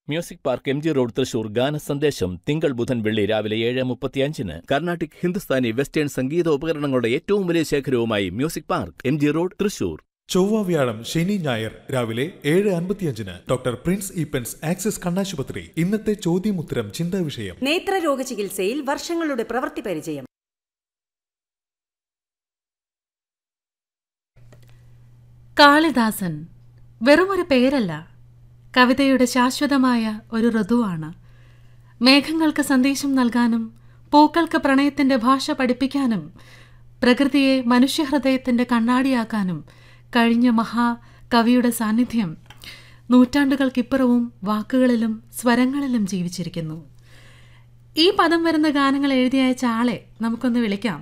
music park M G road Thrissur ഗാന സന്ദേശം തിങ്കൾ ബുധൻ വെള്ളി രാവിലെ ഏഴ് മുപ്പത്തിയഞ്ചിന് കർണാട്ടിക് ഹിന്ദുസ്ഥാനി വെസ്റ്റേൺ സംഗീത ഉപകരണങ്ങളുടെ ഏറ്റവും വലിയ ശേഖരവുമായി music park M G road Thrissur ചൊവ്വ വ്യാഴം ശനി ഞായർ രാവിലെ ഏഴ് അൻപത്തിയഞ്ചിന് ഡോക്ടർ പ്രിൻസ് ഈപ്പൻസ് ആക്സിസ് കണ്ണാശുപത്രി ഇന്നത്തെ ചോദ്യമുത്തരം ചിന്താ വിഷയം നേത്രരോഗ ചികിത്സയിൽ വർഷങ്ങളുടെ പ്രവൃത്തി പരിചയം കാളിദാസൻ വെറുമൊരു പേരല്ല കവിതയുടെ ശാശ്വതമായ ഒരു ഋതുവാണ് മേഘങ്ങൾക്ക് സന്ദേശം നൽകാനും പൂക്കൾക്ക് പ്രണയത്തിന്റെ ഭാഷ പഠിപ്പിക്കാനും പ്രകൃതിയെ മനുഷ്യഹൃദയത്തിന്റെ കണ്ണാടിയാക്കാനും കഴിഞ്ഞ മഹാ കവിയുടെ സാന്നിധ്യം നൂറ്റാണ്ടുകൾക്കിപ്പുറവും വാക്കുകളിലും സ്വരങ്ങളിലും ജീവിച്ചിരിക്കുന്നു ഈ പദം വരുന്ന ഗാനങ്ങൾ എഴുതി അയച്ച ആളെ നമുക്കൊന്ന് വിളിക്കാം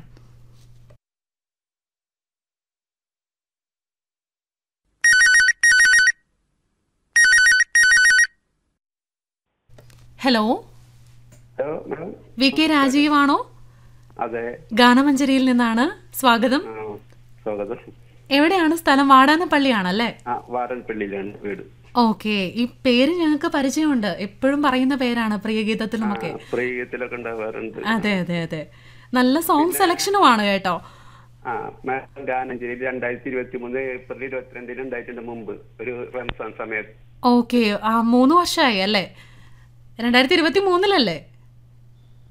hello hello madam V K രാജീവാണോ അതെ ഗാനമഞ്ജരിയിൽ നിന്നാണ് സ്വാഗതം ആ, സ്വാഗതം എവിടെയാണ് സ്ഥലം വാടാനപ്പള്ളിയാണല്ലേ ആ വാരൻപള്ളിയിലാണ് വീട് ഓക്കെ ഈ പേര് ഞങ്ങൾക്ക് പരിചയമുണ്ട് എപ്പോഴും പറയുന്ന പേരാണ് പ്രിയഗീതത്തിലുമൊക്കെ പ്രീയത്തിലൊക്കെ ഉണ്ടാവാറുണ്ട് അതെ അതെ അതെ നല്ല സോങ് സെലക്ഷനുമാണ് കേട്ടോ ആ മാഡം ഗാനഞ്ജലി രണ്ടായിരത്തി ഇരുപത്തി മൂന്ന് ഏപ്രിൽ ഇരുപത്തിരണ്ടിന് ഉണ്ടായിട്ടുണ്ട് മുമ്പ് ഒരു റംസാൻ സമയത്ത് ഓക്കെ ആ മൂന്ന് വർഷമായി അല്ലേ രണ്ടായിരത്തി ഇരുപത്തി മൂന്നിലല്ലേ